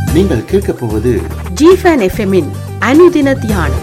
நீங்கள் கேட்கப் போவது ஜிஃபன் எஃப்எம்மின் அனுதின தியானம்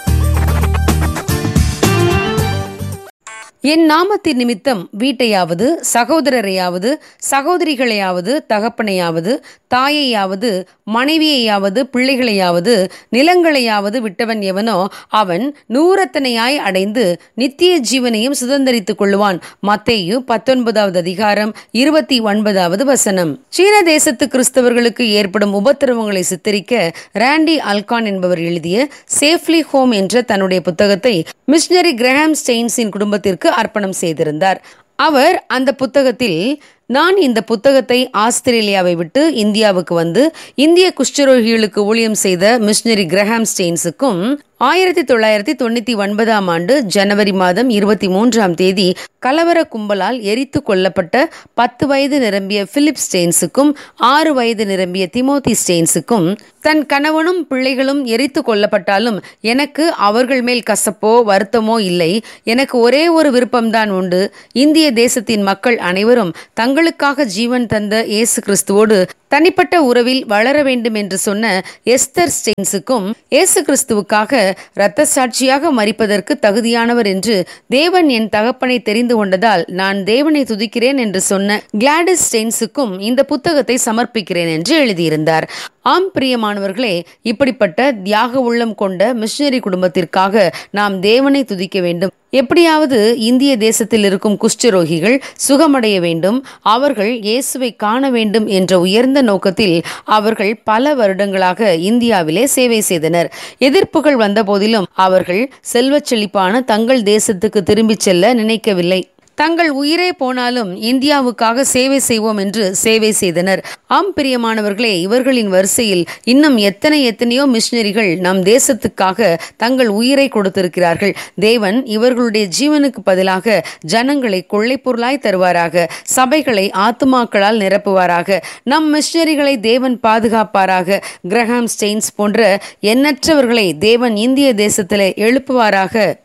என் நாமத்தின் நிமித்தம் வீட்டையாவது சகோதரரையாவது சகோதரிகளையாவது தகப்பனையாவது தாயையாவது மனைவியையாவது பிள்ளைகளையாவது நிலங்களையாவது விட்டவன் எவனோ அவன் நூறத்தனையாய் அடைந்து நித்திய ஜீவனையும் சுதந்தரித்துக் கொள்ளுவான் மத்தேயு பத்தொன்பதாவது அதிகாரம் இருபத்தி ஒன்பதாவது வசனம் சீன தேசத்து கிறிஸ்தவர்களுக்கு ஏற்படும் உபத்திரவங்களை சித்தரிக்க ராண்டி அல்கான் என்பவர் எழுதிய சேஃப்லி ஹோம் என்ற தன்னுடைய புத்தகத்தை மிஷனரி கிரஹாம் ஸ்டெயின்ஸின் குடும்பத்திற்கு அர்ப்பணம் செய்திருந்தார் அவர் அந்த புத்தகத்தில் நான் இந்த புத்தகத்தை ஆஸ்திரேலியாவை விட்டு இந்தியாவுக்கு வந்து இந்திய குஷ்டரோகிகளுக்கு ஊழியம் செய்த மிஷனரி கிரஹாம் ஸ்டெயின்ஸுக்கும் ஆயிரத்தி தொள்ளாயிரத்தி தொண்ணூத்தி ஒன்பதாம் ஆண்டு ஜனவரி மாதம் இருபத்தி மூன்றாம் தேதி கலவர கும்பலால் எரித்து கொல்லப்பட்ட பத்து வயது நிரம்பிய பிலிப் ஸ்டெயின்ஸுக்கும் ஆறு வயது நிரம்பிய திமோதி ஸ்டெயின்ஸுக்கும் தன் கணவனும் பிள்ளைகளும் எரித்து கொல்லப்பட்டாலும் எனக்கு அவர்கள் மேல் கசப்போ வருத்தமோ இல்லை எனக்கு ஒரே ஒரு விருப்பம்தான் உண்டு இந்திய தேசத்தின் மக்கள் அனைவரும் தங்களுக்காக ஜீவன் தந்த இயேசு கிறிஸ்துவோடு தனிப்பட்ட உறவில் வளர வேண்டும் என்று சொன்ன எஸ்தர் ஸ்டெயின்ஸுக்கும் இயேசு கிறிஸ்துவுக்காக இரத்த சாட்சியாக மறிப்பதற்கு தகுதியானவர் என்று தேவன் என் தகப்பனை தெரிந்து கொண்டதால் நான் தேவனை துதிக்கிறேன் என்று சொன்ன கிளாடிஸ் ஸ்டெயின்ஸுக்கும் இந்த புத்தகத்தை சமர்ப்பிக்கிறேன் என்று எழுதியிருந்தார் ஆம் பிரியமானவர்களே இப்படிப்பட்ட தியாக உள்ளம் கொண்ட மிஷனரி குடும்பத்திற்காக நாம் தேவனை துதிக்க வேண்டும் எப்படியாவது இந்திய தேசத்தில் இருக்கும் குஷ்டரோகிகள் சுகமடைய வேண்டும் அவர்கள் இயேசுவை காண வேண்டும் என்ற உயர்ந்த நோக்கத்தில் அவர்கள் பல வருடங்களாக இந்தியாவிலே சேவை செய்தனர் எதிர்ப்புகள் வந்த போதிலும் அவர்கள் செல்வச் செழிப்பான தங்கள் தேசத்துக்கு திரும்பிச் செல்ல நினைக்கவில்லை தங்கள் உயிரே போனாலும் இந்தியாவுக்காக சேவை செய்வோம் என்று சேவை செய்தனர் ஆம் பிரியமானவர்களே இவர்களின் வரிசையில் இன்னும் எத்தனை எத்தனையோ மிஷினரிகள் நம் தேசத்துக்காக தங்கள் உயிரை கொடுத்திருக்கிறார்கள் தேவன் இவர்களுடைய ஜீவனுக்கு பதிலாக ஜனங்களை கொள்ளை பொருளாய் தருவாராக சபைகளை ஆத்துமாக்களால் நிரப்புவாராக நம் மிஷினரிகளை தேவன் பாதுகாப்பாராக கிரஹாம் ஸ்டெயின்ஸ் போன்ற எண்ணற்றவர்களை தேவன் இந்திய தேசத்திலே எழுப்புவாராக